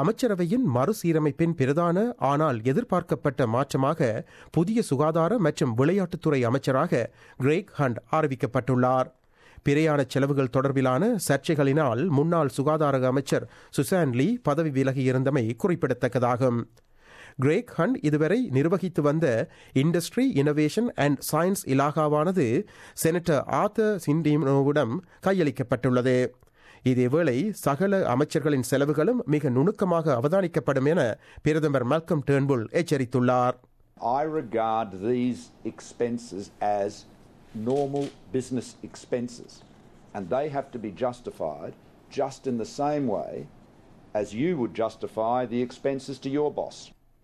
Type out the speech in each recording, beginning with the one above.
அமைச்சரவையின் மறுசீரமைப்பின் பிரதான ஆனால் எதிர்பார்க்கப்பட்ட மாற்றமாக புதிய சுகாதார மற்றும் விளையாட்டுத்துறை அமைச்சராக கிரேக் ஹண்ட் அறிவிக்கப்பட்டுள்ளார் பிரயாண செலவுகள் தொடர்பிலான சர்ச்சைகளினால் முன்னாள் சுகாதார அமைச்சர் சுசான் லீ பதவி விலகியிருந்தமை குறிப்பிடத்தக்கதாகும் கிரேக் ஹண்ட் இதுவரை நிர்வகித்து வந்த இண்டஸ்ட்ரி இனோவேஷன் அண்ட் சயின்ஸ் இலாகாவானது செனட்டர் ஆத்தர் சிண்டினோவிடம் கையளிக்கப்பட்டுள்ளது இதேவேளை சகல அமைச்சர்களின் செலவுகளும் மிக நுணுக்கமாக அவதானிக்கப்படும் என பிரதமர் மல்கம் டேர்ன்புல் எச்சரித்துள்ளார் I regard these expenses as normal business expenses, and they have to be justified just in the same way as you would justify the expenses to your boss.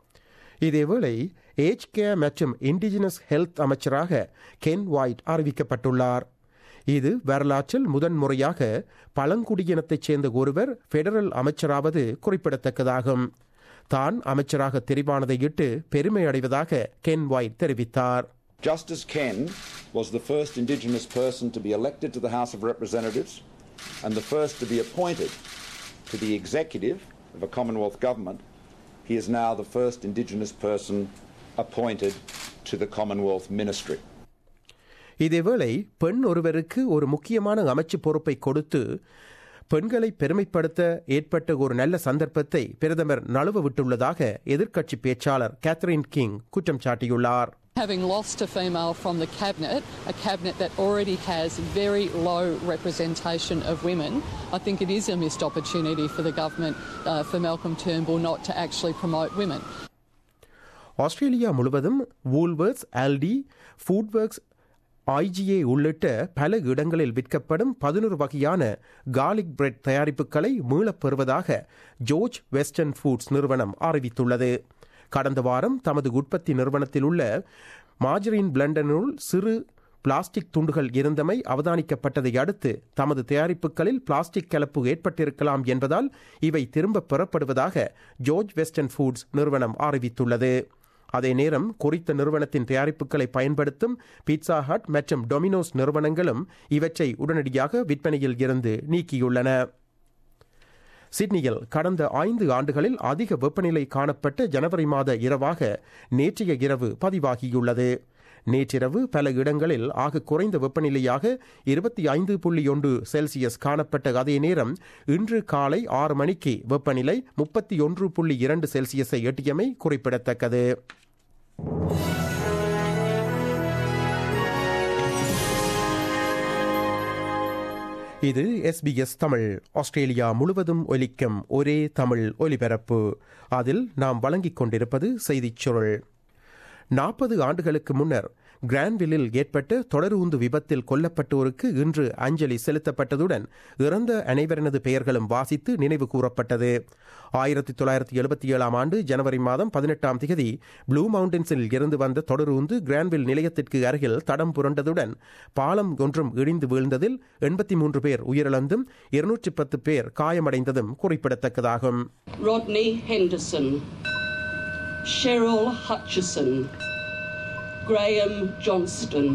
இதேவேளை ஏஜ் கேர் மற்றும் indigenous health அமைச்சராக Ken Wyatt அறிவிக்கப்பட்டுள்ளார் இது வரலாற்றில் முதன்முறையாக பழங்குடியினத்தைச் சேர்ந்த ஒருவர் federal அமைச்சராவது குறிப்பிடத்தக்கதாகும் தான் அமைச்சராக தெரிவானதையிட்டு பெருமை அடைவதாக கென் ஒயிட் தெரிவித்தார் Just as Ken was the first Indigenous person to be elected to the House of Representatives and the first to be appointed to the executive of a Commonwealth government, he is now the first Indigenous person appointed to the Commonwealth Ministry. இதேவேளை பெண் ஒருவருக்கு ஒரு முக்கியமான அமைச்சு பொறுப்பை கொடுத்து பெண்களை பெருமைப்படுத்த ஏற்பட்ட ஒரு நல்ல சந்தர்ப்பத்தை பிரதமர் நழுவ விட்டுள்ளதாக எதிர்க்கட்சி பேச்சாளர் கேத்ரின் கிங் குற்றம் சாட்டியுள்ளார் Having lost a female from the cabinet, a cabinet that already has very low representation of women, I think it is a missed opportunity for the government, uh, for Malcolm Turnbull, not to actually promote women. Australia முழுவதும் Woolworths ஆல்டி ஃபுட்வர்க்ஸ் IgA உள்ளிட்ட பல இடங்களில் விற்கப்படும் பதினொரு வகையான garlic bread தயாரிப்புகளை மீளப் பெறுவதாக George western foods நிறுவனம் அறிவித்துள்ளது கடந்த வாரம் தமது உற்பத்தி நிறுவனத்தில் உள்ள மாஜரின் பிளண்டனுள் சிறு பிளாஸ்டிக் துண்டுகள் இருந்தமை அவதானிக்கப்பட்டதை அடுத்து தமது தயாரிப்புகளில் பிளாஸ்டிக் கலப்பு ஏற்பட்டிருக்கலாம் என்பதால் இவை திரும்பப் பெறப்படுவதாக ஜோர்ஜ் வெஸ்டர்ன் ஃபுட்ஸ் நிறுவனம் அறிவித்துள்ளது அதே நேரம் குறித்த நிறுவனத்தின் தயாரிப்புகளை பயன்படுத்தும் பீட்சா ஹட் மற்றும் டொமினோஸ் நிறுவனங்களும் இவற்றை உடனடியாக விற்பனையில் இருந்து நீக்கியுள்ளன சிட்னியில் கடந்த ஐந்து ஆண்டுகளில் அதிக வெப்பநிலை காணப்பட்ட ஜனவரி மாத இரவாக நேற்றைய இரவு பதிவாகியுள்ளது நேற்றிரவு பல இடங்களில் ஆக குறைந்த வெப்பநிலையாக இருபத்தி ஐந்து புள்ளி ஒன்று செல்சியஸ் காணப்பட்ட அதே நேரம் இன்று காலை ஆறு மணிக்கு வெப்பநிலை முப்பத்தி ஒன்று புள்ளி இரண்டு செல்சியஸை எட்டியமை குறிப்பிடத்தக்கது இது எஸ்பிஎஸ் தமிழ் ஆஸ்திரேலியா முழுவதும் ஒலிக்கும் ஒரே தமிழ் ஒலிபரப்பு அதில் நாம் வழங்கிக் கொண்டிருப்பது செய்திச் சுருள் நாற்பது ஆண்டுகளுக்கு முன்னர் கிரான்வில்லில் ஏற்பட்ட தொடரூந்து விபத்தில் கொல்லப்பட்டோருக்கு இன்று அஞ்சலி செலுத்தப்பட்டதுடன் இறந்த அனைவரனது பெயர்களும் வாசித்து நினைவு கூறப்பட்டது ஆயிரத்தி தொள்ளாயிரத்தி எழுபத்தி ஏழாம் ஆண்டு ஜனவரி மாதம் பதினெட்டாம் தேதி ப்ளூ மவுண்டன்ஸில் இருந்து வந்த தொடரூந்து கிரான்வில் நிலையத்திற்கு அருகில் தடம் புரண்டதுடன் பாலம் ஒன்றும் இடிந்து வீழ்ந்ததில் எண்பத்தி மூன்று பேர் உயிரிழந்தும் இருநூற்றி பத்து பேர் காயமடைந்ததும் குறிப்பிடத்தக்கதாகும் Rodney Henderson, Cheryl Hutchison, Graham Johnston,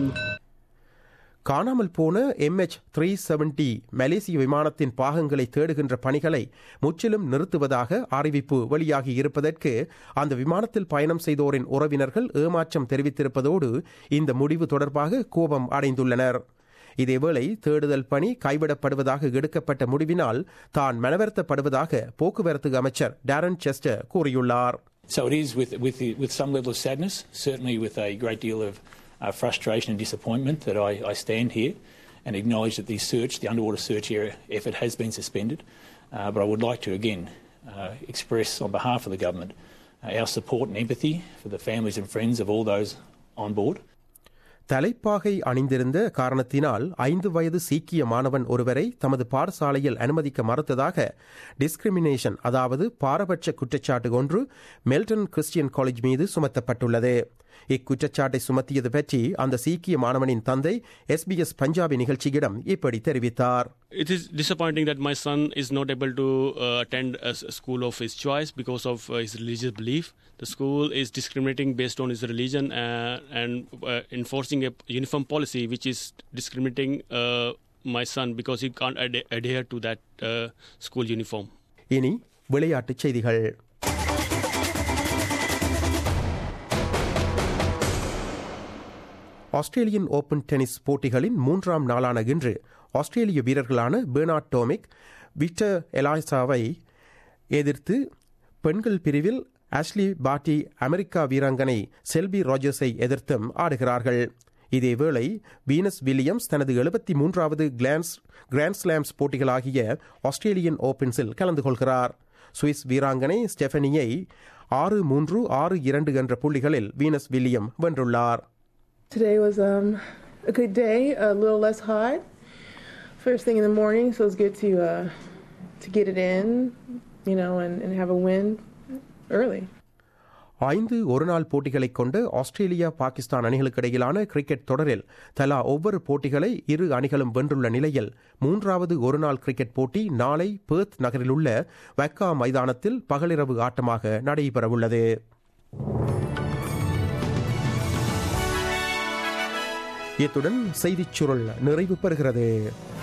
காணாமல் போன எம்எச் த்ரீ செவன்டி மலேசிய விமானத்தின் பாகங்களை தேடுகின்ற பணிகளை முற்றிலும் நிறுத்துவதாக அறிவிப்பு வெளியாகி இருப்பதற்கு அந்த விமானத்தில் பயணம் செய்தோரின் உறவினர்கள் ஏமாற்றம் தெரிவித்திருப்பதோடு இந்த முடிவு தொடர்பாக கோபம் அடைந்துள்ளனர் இதேவேளை தேடுதல் பணி கைவிடப்படுவதாக எடுக்கப்பட்ட முடிவினால் தான் மனவருத்தப்படுவதாக போக்குவரத்து அமைச்சர் டாரன் செஸ்டர் கூறியுள்ளார் So it is with, with, the, with some level of sadness, certainly with a great deal of uh, frustration and disappointment that I, I stand here and acknowledge that the search, the underwater search area effort has been suspended. Uh, but I would like to again uh, express on behalf of the government uh, our support and empathy for the families and friends of all those on board. தலைப்பாகை அணிந்திருந்த காரணத்தினால் ஐந்து வயது சீக்கிய மாணவன் ஒருவரை தமது பாடசாலையில் அனுமதிக்க மறுத்ததாக டிஸ்கிரிமினேஷன் அதாவது பாரபட்ச குற்றச்சாட்டு ஒன்று மெல்டன் கிறிஸ்டியன் காலேஜ் மீது சுமத்தப்பட்டுள்ளது இக்குற்றச்சாட்டை சுமத்தியது பற்றி அந்த சீக்கிய மாணவனின் தந்தை எஸ்பிஎஸ் பஞ்சாபி நிகழ்ச்சியிடம் இப்படி தெரிவித்தார் It is disappointing that my son is not able to uh, attend a s- school of his choice because of uh, his religious belief. The school is discriminating based on his religion uh, and uh, enforcing a uniform policy which is discriminating uh, my son because he can't ad- adhere to that uh, school uniform. இனி விளையாட்டுச் செய்திகள் Australian open tennis போட்டிகளின் மூன்றாம் நாளான இன்று ஆஸ்திரேலிய வீரர்களான Bernard டோமிக் Victor எலாய்சாவை எதிர்த்து பெண்கள் பிரிவில் ஆஷ்லி பாட்டி அமெரிக்கா வீராங்கனை செல்பி ராஜர்ஸை எதிர்த்தும் ஆடுகிறார்கள் இதேவேளை வீனஸ் வில்லியம்ஸ் தனது எழுபத்தி மூன்றாவது கிளான்ஸ் கிராண்ட் ஸ்லாம்ஸ் போட்டிகளாகிய ஆஸ்திரேலியன் ஓபன்ஸில் கலந்து கொள்கிறார் சுவிஸ் வீராங்கனை ஸ்டெஃபனியை ஆறு மூன்று ஆறு இரண்டு என்ற புள்ளிகளில் வீனஸ் வில்லியம் வென்றுள்ளார் Today was um, a good day, a little less hot. First thing in the morning, so it's good to uh, to get it in, you know, and, and have a win early. ஐந்து ஒருநாள் போட்டிகளை கொண்ட Australia Pakistan அணிகளுக்கு இடையிலான cricket தொடரில் தலா ஒவ்வொரு போட்டிகளை இரு அணிகளும் வென்றுள்ள நிலையில் மூன்றாவது ஒருநாள் கிரிக்கெட் போட்டி நாளை பேர்த் நகரிலுள்ள வக்கா மைதானத்தில் பகலிரவு ஆட்டமாக நடைபெறவுள்ளது இத்துடன் செய்திச் சுருள் நிறைவு பெறுகிறது